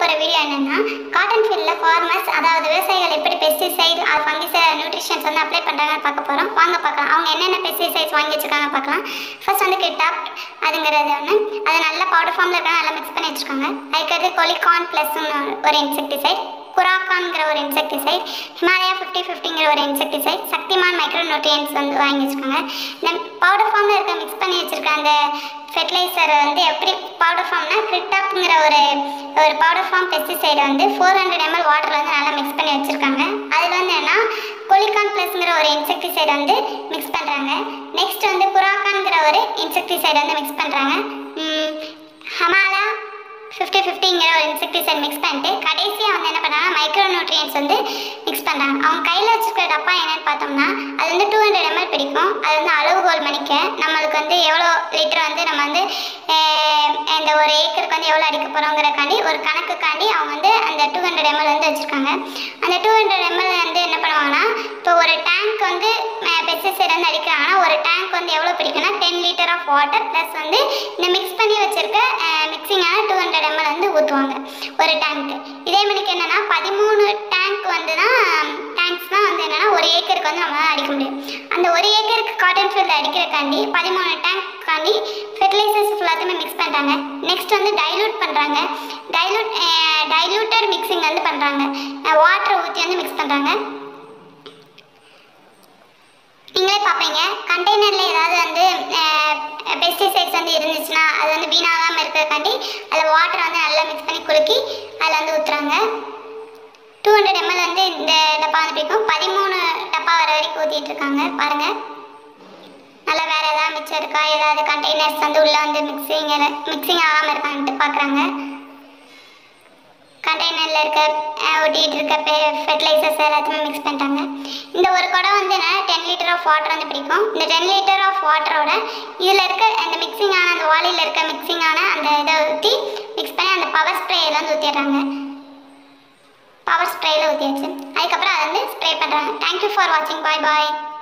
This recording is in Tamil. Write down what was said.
போகிற வீடியோ என்னன்னா காட்டன் ஃபீல்டில் ஃபார்மர்ஸ் அதாவது விவசாயிகள் எப்படி பெஸ்டிசைட் அது ஃபங்கிசைட் நியூட்ரிஷன்ஸ் வந்து அப்ளை பண்ணுறாங்கன்னு பார்க்க போகிறோம் வாங்க பார்க்கலாம் அவங்க என்னென்ன பெஸ்டிசைட்ஸ் வாங்கி வச்சிருக்காங்க பார்க்கலாம் ஃபர்ஸ்ட் வந்து கிட்டாப் அதுங்கிறது ஒன்று அது நல்ல பவுடர் ஃபார்மில் இருக்காங்க நல்லா மிக்ஸ் பண்ணி வச்சிருக்காங்க அதுக்கடுத்து கொலிகான் ப்ளஸ்னு ஒரு இன்செக்டிசைட் குராக்கான்ங்கிற ஒரு இன்செக்டிசைட் ஹிமாலயா ஃபிஃப்டி ஃபிஃப்டிங்கிற ஒரு இன்செக்டிசைட் சக்திமான் மைக்ரோ நியூட்ரியன்ஸ் வந்து வாங்கி வச்சுருக்காங்க இந்த பவுடர் ஃபார்மில் இருக்க மிக்ஸ் பண்ணி வச்சுருக்க அந்த ஃபெர்டிலைசர் வந்து எப்படி பவுடர் ஃபார்ம்னா கிரிட்டாப்ங்கிற ஒரு ஒரு பவுடர் ஃபார்ம் பெஸ்டிசைடை வந்து ஃபோர் ஹண்ட்ரட் எம்எல் வாட்டரில் வந்து நல்லா மிக்ஸ் பண்ணி வச்சுருக்காங்க அதில் வந்து என்ன கொலிகான் ப்ளஸ்ங்கிற ஒரு இன்செக்டிசைட் வந்து மிக்ஸ் பண்ணுறாங்க நெக்ஸ்ட் வந்து குராக்கான்ங்கிற ஒரு இன்செக்டிசைட் வந்து மிக்ஸ் பண்ணுறாங்க ஹமாலா ஃபிஃப்டி ஃபிஃப்டிங்கிற ஒரு இன்செக்டிசைட் மிக்ஸ் பண்ணிட்டு கடைசியாக வந்து என்ன பண்ணாங்க மைக்ரோ நியூட்ரியன்ஸ் வந்து மிக்ஸ் பண்ணுறாங்க அவங்க கையில் வச்சுருக்க டப்பா என்னன்னு பார்த்தோம்னா அது வந்து டூ ஹண்ட்ரட் எம்எல் பிடிக்கும் அது வந்து அளவுகோல் மணிக்க நம்மளுக்கு வந்து எவ்வளோ லிட்டர் வந்து நம்ம வந்து அஹ், இந்த ஒரு ஏக்கருக்கு வந்து எவ்வளோ அடிக்க போகிறோங்கிறக்காண்டி ஒரு கணக்குக்காண்டி அவங்க வந்து அந்த டூ ஹண்ட்ரட் எம்எல் வந்து வச்சுருக்காங்க அந்த டூ ஹண்ட்ரட் எம்எல் வந்து என்ன பண்ணுவாங்கன்னா இப்போ ஒரு டேங்க் வந்து பெஸ்டிசைட் வந்து அடிக்கிறாங்கன்னா ஒரு டேங்க் வந்து எவ்வளோ பிடிக்கும்னா ten litre of water plus வந்து இந்த மிக்ஸ் பண்ணி வச்சுருக்க மிக்சிங்கான டூ ஹண்ட்ரட் எம்எல் வந்து ஊற்றுவாங்க ஒரு டேங்க்கு இதே மணிக்கு என்னென்னா பதிமூணு டேங்க் வந்து தான் டேங்க்ஸ் தான் வந்து என்னென்னா ஒரு ஏக்கருக்கு வந்து நம்மளால் அடிக்க முடியும் அந்த ஒரு ஏக்கருக்கு காட்டன் ஃபீல்டு அடிக்கிறக்காண்டி பதிமூணு டேங்க்காண்டி ஃபெர்டிலைசர்ஸ் ஃபுல்லாத்தையுமே மிக்ஸ் பண்ணுறாங்க நெக்ஸ்ட் வந்து டைலூட் பண்ணுறாங்க டைலூட் டைலூட்டர் மிக்சிங் வந்து பண்ணுறாங்க வாட்டரை ஊற்றி வந்து மிக்ஸ் பண்ணுறாங்க நீங்களே பார்ப்பீங்க கண்டெய்னரில் ஏதாவது வந்து பெஸ்டிசைட்ஸ் வந்து இருந்துச்சுன்னா அது வந்து வீணாகாமல் இருக்கிறதுக்காண்டி அதில் வாட்டரை வந்து நல்லா மிக்ஸ் பண்ணி குலுக்கி அதில் வந்து ஊற்றுறாங்க டூ ஹண்ட்ரட் எம்எல் வந்து இந்த டப்பா வந்து பிடிக்கும் பதிமூணு டப்பா வர வரைக்கும் ஊற்றிட்டு இருக்காங்க பாருங்கள் நல்லா வேறு ஏதாவது மிச்சம் இருக்கா ஏதாவது கண்டெய்னர்ஸ் வந்து உள்ளே வந்து மிக்சிங் மிக்சிங் ஆகாமல் இருக்கான்ட்டு பார்க்குறாங்க கண்டெய்னரில் இருக்க அஹ், ஒட்டிகிட்டு இருக்க ஃபெர்டிலைசர்ஸ் எல்லாத்தையுமே மிக்ஸ் பண்ணிட்டாங்க இந்த ஒரு குடம் வந்து என்ன டென் லிட்டர் ஆஃப் வாட்டர் வந்து பிடிக்கும் இந்த டென் லிட்டர் ஆஃப் வாட்டரோட இதில் இருக்க அந்த மிக்சிங்கான அந்த வாளியில் இருக்க மிக்சிங்கான அந்த இதை ஊற்றி மிக்ஸ் பண்ணி அந்த பவர் ஸ்ப்ரேயில் வந்து ஊற்றிடுறாங்க பவர் ஸ்ப்ரேயில் ஊற்றியாச்சு அதுக்கப்புறம் அதை வந்து ஸ்ப்ரே பண்ணுறாங்க தேங்க்யூ ஃபார் வாட்சிங் பாய் பாய்